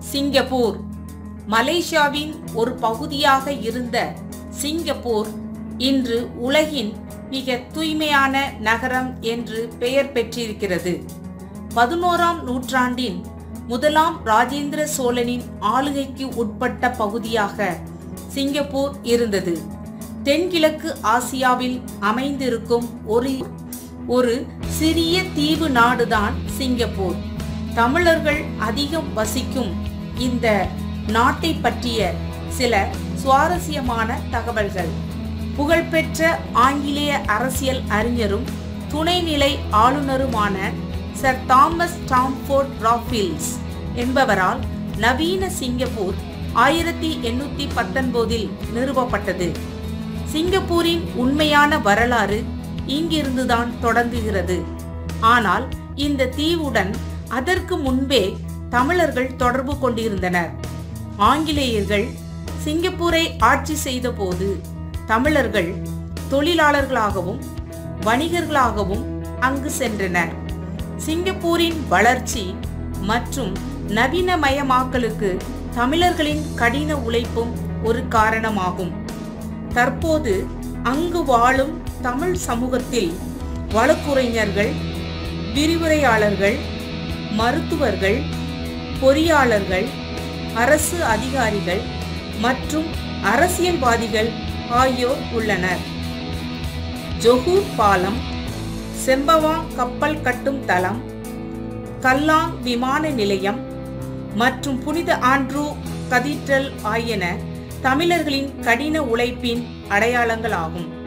Singapore மலேசியாவின் ஒரு பகுதியாக இருந்த சிங்கப்பூர் இன்று உலகின் மிக தூய்மையான நகரம் என்று பெயர் பெற்றிருக்கிறது பதினோராம் நூற்றாண்டின் முதலாம் ராஜேந்திர சோழனின் ஆளுகைக்கு உட்பட்ட பகுதியாக சிங்கப்பூர் இருந்தது தென்கிழக்கு ஆசியாவில் அமைந்திருக்கும் ஒரு ஒரு சிறிய தீவு நாடுதான் சிங்கப்பூர் தமிழர்கள் அதிகம் வசிக்கும் இந்த நாட்டை பற்றிய சில சுவாரஸ்யமான தகவல்கள் புகழ்பெற்ற ஆங்கிலேய அரசியல் அறிஞரும் துணைநிலை ஆளுநருமான சர் தாமஸ் டாம்ஃபோர்ட் ராஃபில்ஸ் என்பவரால் நவீன சிங்கப்பூர் ஆயிரத்தி எண்ணூத்தி பத்தொன்பதில் நிறுவப்பட்டது சிங்கப்பூரின் உண்மையான வரலாறு இங்கிருந்துதான் தொடங்குகிறது ஆனால் இந்த தீவுடன் அதற்கு முன்பே தமிழர்கள் தொடர்பு கொண்டிருந்தனர் ஆங்கிலேயர்கள் சிங்கப்பூரை ஆட்சி செய்தபோது தமிழர்கள் தொழிலாளர்களாகவும் வணிகர்களாகவும் அங்கு சென்றனர் சிங்கப்பூரின் வளர்ச்சி மற்றும் நவீனமயமாக்கலுக்கு தமிழர்களின் கடின உழைப்பும் ஒரு காரணமாகும் தற்போது அங்கு வாழும் தமிழ் சமூகத்தில் வழக்குரைஞர்கள் விரிவுரையாளர்கள் மருத்துவர்கள் பொறியாளர்கள் அரசு அதிகாரிகள் மற்றும் அரசியல்வாதிகள் ஆகியோர் உள்ளனர் ஜொஹூர் பாலம் செம்பவா கப்பல் கட்டும் தளம் கல்லாங் விமான நிலையம் மற்றும் புனித ஆண்ட்ரூ கதீட்ரல் ஆகியன தமிழர்களின் கடின உழைப்பின் அடையாளங்களாகும்